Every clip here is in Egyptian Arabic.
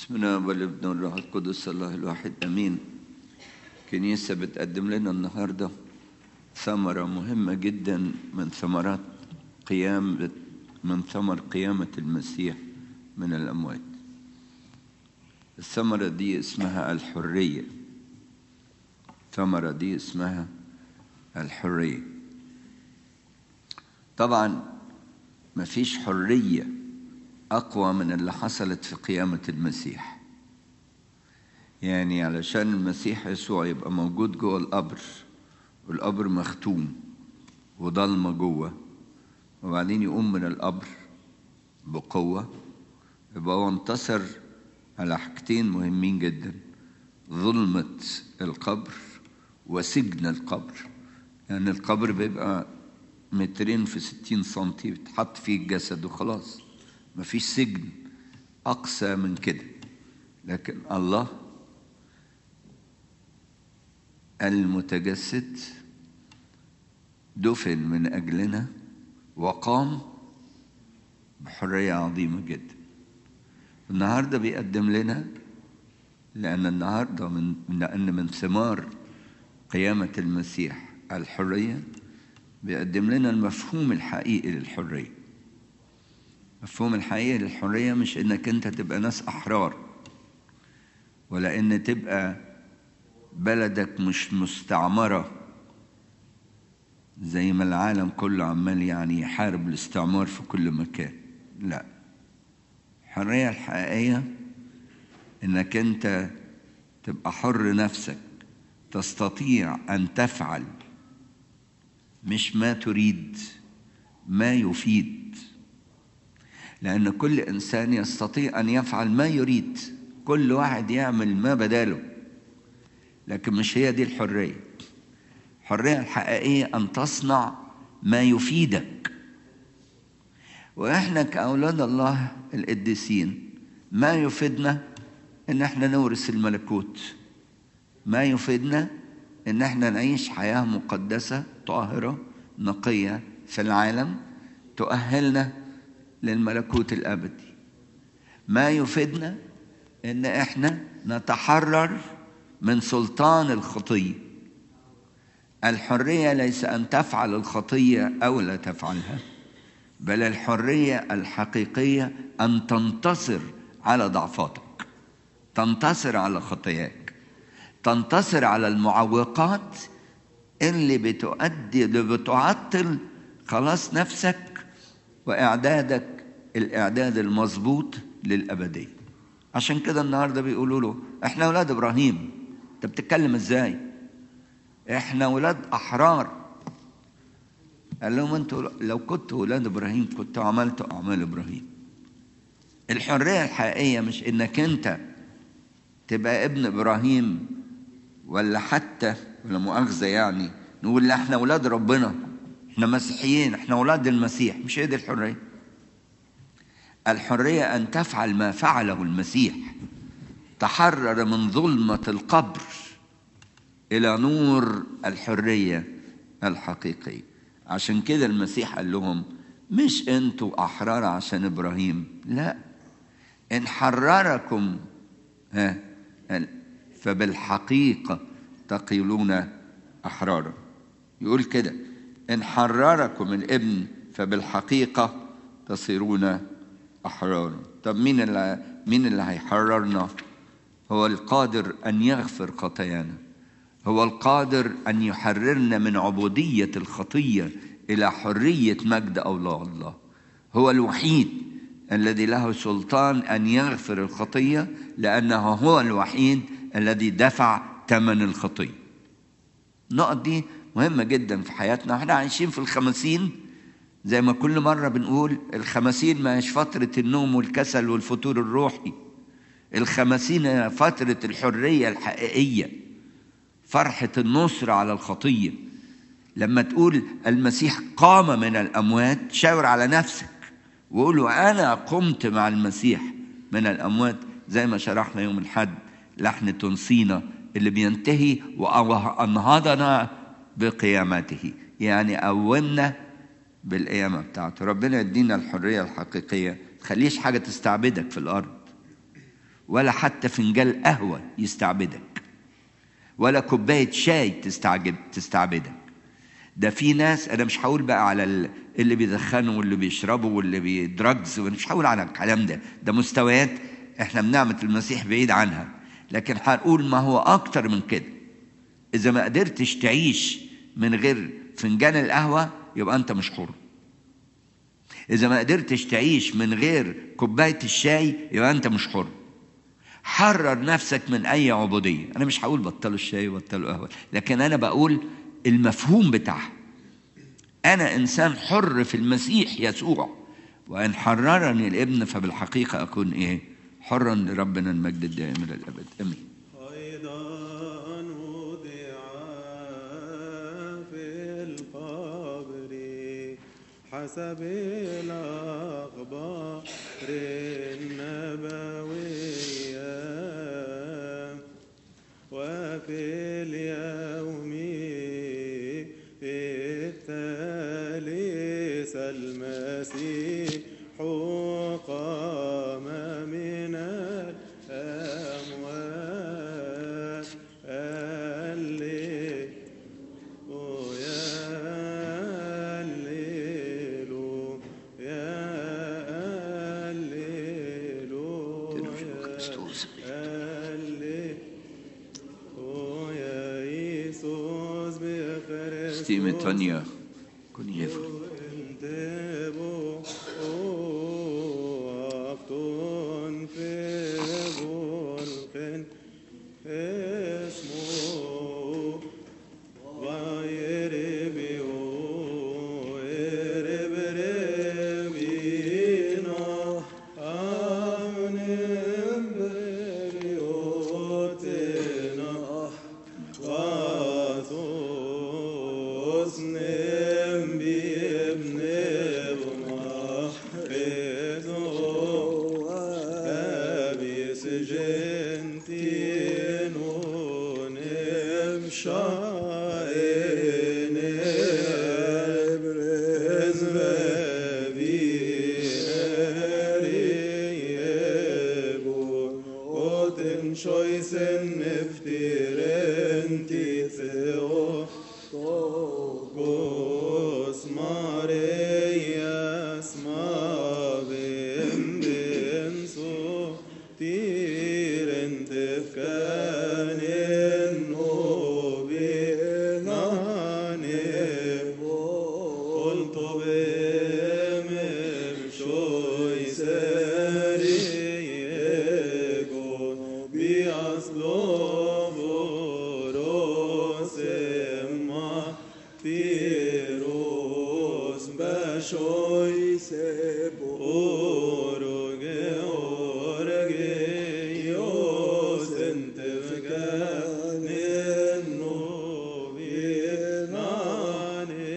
بسم الله والابن والروح القدس الله الواحد امين كنيسه بتقدم لنا النهارده ثمره مهمه جدا من ثمرات قيام من ثمر قيامه المسيح من الاموات الثمره دي اسمها الحريه الثمره دي اسمها الحريه طبعا مفيش حريه أقوى من اللي حصلت في قيامة المسيح يعني علشان المسيح يسوع يبقى موجود جوه القبر والقبر مختوم وضلمة جوه وبعدين يقوم من القبر بقوة يبقى هو انتصر على حاجتين مهمين جدا ظلمة القبر وسجن القبر يعني القبر بيبقى مترين في ستين سنتي بتحط فيه الجسد وخلاص مفيش سجن أقسى من كده لكن الله المتجسد دفن من أجلنا وقام بحرية عظيمة جدا النهاردة بيقدم لنا لأن النهاردة من لأن من ثمار قيامة المسيح الحرية بيقدم لنا المفهوم الحقيقي للحريه مفهوم الحقيقي للحرية مش إنك أنت تبقى ناس أحرار ولا إن تبقى بلدك مش مستعمرة زي ما العالم كله عمال يعني يحارب الاستعمار في كل مكان لا الحرية الحقيقية إنك أنت تبقى حر نفسك تستطيع أن تفعل مش ما تريد ما يفيد لأن كل إنسان يستطيع أن يفعل ما يريد كل واحد يعمل ما بداله لكن مش هي دي الحرية الحرية الحقيقية أن تصنع ما يفيدك وإحنا كأولاد الله القديسين ما يفيدنا إن إحنا نورث الملكوت ما يفيدنا إن إحنا نعيش حياة مقدسة طاهرة نقية في العالم تؤهلنا للملكوت الابدي ما يفيدنا ان احنا نتحرر من سلطان الخطيه الحريه ليس ان تفعل الخطيه او لا تفعلها بل الحريه الحقيقيه ان تنتصر على ضعفاتك تنتصر على خطاياك تنتصر على المعوقات اللي بتؤدي اللي بتعطل خلاص نفسك واعدادك الاعداد المظبوط للابديه عشان كده النهارده بيقولوا له احنا اولاد ابراهيم انت بتتكلم ازاي احنا اولاد احرار قال لهم انتوا لو كنتوا اولاد ابراهيم كنتوا عملتوا اعمال ابراهيم الحريه الحقيقيه مش انك انت تبقى ابن ابراهيم ولا حتى ولا مؤاخذه يعني نقول لا احنا اولاد ربنا احنا مسيحيين احنا اولاد المسيح مش هي دي الحريه الحريه ان تفعل ما فعله المسيح تحرر من ظلمه القبر الى نور الحريه الحقيقيه عشان كده المسيح قال لهم مش انتوا احرار عشان ابراهيم لا ان حرركم ها فبالحقيقه تقيلون احرارا يقول كده إن حرركم الابن فبالحقيقة تصيرون أحرارا طب مين اللي مين اللي هيحررنا هو القادر أن يغفر خطايانا هو القادر أن يحررنا من عبودية الخطية إلى حرية مجد أولاد الله هو الوحيد الذي له سلطان أن يغفر الخطية لأنه هو الوحيد الذي دفع ثمن الخطية النقط دي مهمة جدا في حياتنا احنا عايشين في الخمسين زي ما كل مرة بنقول الخمسين ما هيش فترة النوم والكسل والفتور الروحي الخمسين فترة الحرية الحقيقية فرحة النصر على الخطية لما تقول المسيح قام من الأموات شاور على نفسك وقول أنا قمت مع المسيح من الأموات زي ما شرحنا يوم الحد لحن تنصينا اللي بينتهي وأنهضنا بقيامته يعني قومنا بالقيامة بتاعته ربنا يدينا الحرية الحقيقية تخليش حاجة تستعبدك في الأرض ولا حتى فنجان قهوة يستعبدك ولا كوباية شاي تستعجب تستعبدك ده في ناس انا مش هقول بقى على ال- اللي بيدخنوا واللي بيشربوا واللي بيدرجز وانا مش هقول على الكلام ده ده مستويات احنا بنعمة المسيح بعيد عنها لكن هنقول ما هو اكتر من كده اذا ما قدرتش تعيش من غير فنجان القهوة يبقى انت مش حر اذا ما قدرتش تعيش من غير كوباية الشاي يبقى انت مش حر حرر نفسك من اي عبوديه انا مش هقول بطلوا الشاي وبطلوا قهوه لكن انا بقول المفهوم بتاعها انا انسان حر في المسيح يسوع وان حررني الابن فبالحقيقه اكون ايه حرا لربنا المجد الدائم الى الابد امين أيضا وضع في القبر حسب الأخبار النبوية وفي اليوم الثالث المسيح قام من الأموات هللويا هللويا هللويا هللويا يسوس بخرس ستيمة تانيا كوني يفرق انتبهوا أفتون في بلق اسمه ويربيو يرب ربينا آمن بريوتنا وثوس نبي ابن محفظه أبي سجنتين ونمشاين برز بيريبون وتن شويسن نفترن تيثيو Gos Maria smavim bin so tiren tefkanin nobi nane قلت بمم شوي سريقون بأصلو بروس ما تيروس بشوي سبو أورغي أورغي يوس انت فكان النوبي ناني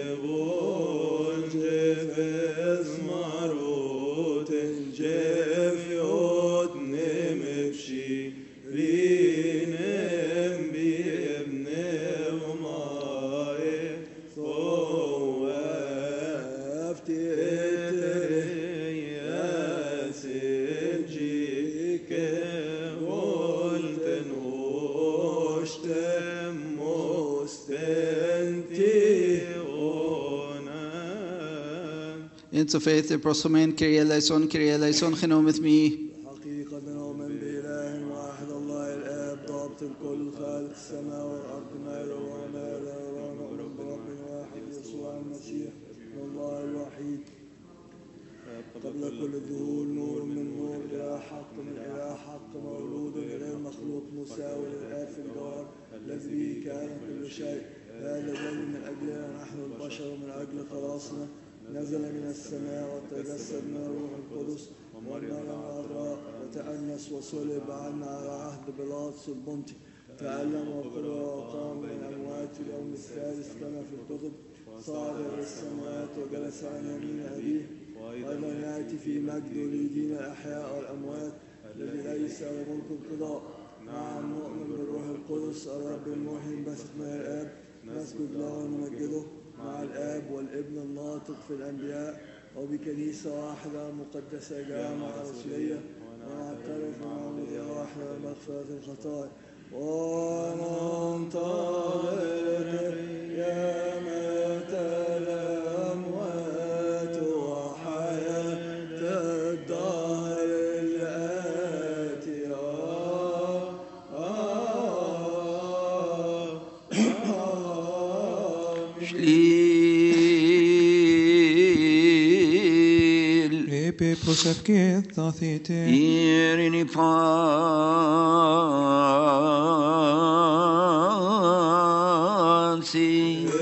بونجف اسمروت جف يوت نمفشي رينم بابن وماي صوفت ياس الجيك قلت نوشتم مستنتي غنان Into faith, the prosomen, Kyrie eleison, Kyrie eleison, genom with me. حقيقة نؤمن بإله واحد الله الآب ضابط الكل خالق السماء والأرض ما يرى وما لا يرى نؤمن برب واحد يسوع المسيح الله الوحيد قبل كل الظهور نور من نور إله حق من إله حق مولود غير مخلوق مساوي للآب في الجوهر الذي به كان كل شيء هذا الذي من أجلنا نحن البشر ومن أجل خلاصنا نزل من السماء وتجسد من الروح القدس ومريم العذراء وتأنس وصلب عنا على عهد بيلاطس البنطي تألم وقبل وقام من الأموات في اليوم الثالث كما في الكتب صعد إلى السماوات وجلس عن يمين أبيه وأيضا يأتي في مجد ليدين الأحياء والأموات الذي ليس له ملك القضاء نعم نؤمن بالروح القدس الرب المحيي بثق من الآب نسجد له ونمجده مع الآب والابن الناطق في الأنبياء وبكنيسة واحدة مقدسة جامعة رسولية ونعترف بمولد واحدة مغفرة الخطايا وننتظر قيامة الأموات وحياة الدهر الآتية Šlīl, Epi prosevkit thithite. Irini fansi,